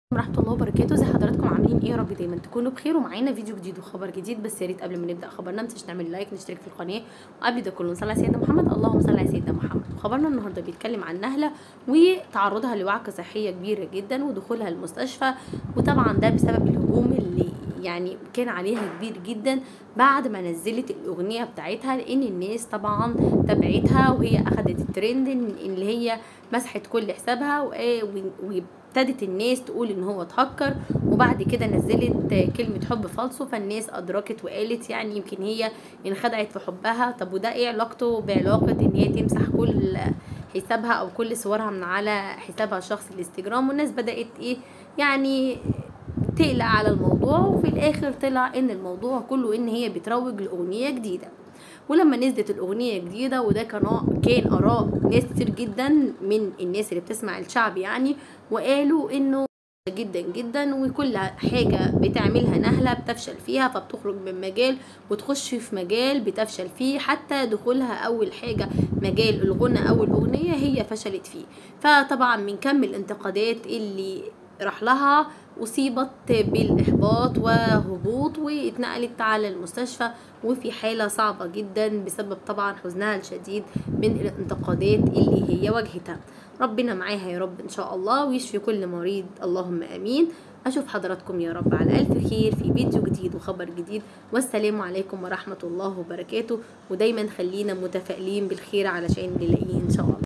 ورحمة الله وبركاته زي حضراتكم عاملين ايه يا رب دايما تكونوا بخير ومعانا فيديو جديد وخبر جديد بس يا ريت قبل ما نبدا خبرنا ما تنساش نعمل لايك نشترك في القناه وقبل ده كله نصلي على سيدنا محمد اللهم صل على سيدنا محمد خبرنا النهارده بيتكلم عن نهله وتعرضها لوعكه صحيه كبيره جدا ودخولها المستشفى وطبعا ده بسبب الهجوم اللي يعني كان عليها كبير جدا بعد ما نزلت الاغنيه بتاعتها لان الناس طبعا تبعتها وهي اخدت الترند اللي هي مسحت كل حسابها وابتدت الناس تقول ان هو اتهكر وبعد كده نزلت كلمه حب فالصو فالناس ادركت وقالت يعني يمكن هي انخدعت في حبها طب وده ايه علاقته بعلاقه ان هي تمسح كل حسابها او كل صورها من على حسابها الشخصي الانستجرام والناس بدات ايه يعني تقلق على الموضوع وفي الاخر طلع ان الموضوع كله ان هي بتروج لاغنيه جديده ولما نزلت الاغنيه جديده وده كان كان اراء ناس كتير جدا من الناس اللي بتسمع الشعب يعني وقالوا انه جدا جدا وكل حاجة بتعملها نهلة بتفشل فيها فبتخرج من مجال وتخش في مجال بتفشل فيه حتى دخولها أول حاجة مجال الغنى أو الأغنية هي فشلت فيه فطبعا من كم الانتقادات اللي راح لها أصيبت بالإحباط وهبوط واتنقلت على المستشفى وفي حالة صعبة جدا بسبب طبعا حزنها الشديد من الانتقادات اللي هي واجهتها ربنا معاها يا رب إن شاء الله ويشفي كل مريض اللهم آمين أشوف حضراتكم يا رب على ألف خير في فيديو جديد وخبر جديد والسلام عليكم ورحمة الله وبركاته ودايما خلينا متفائلين بالخير علشان نلاقيه إن شاء الله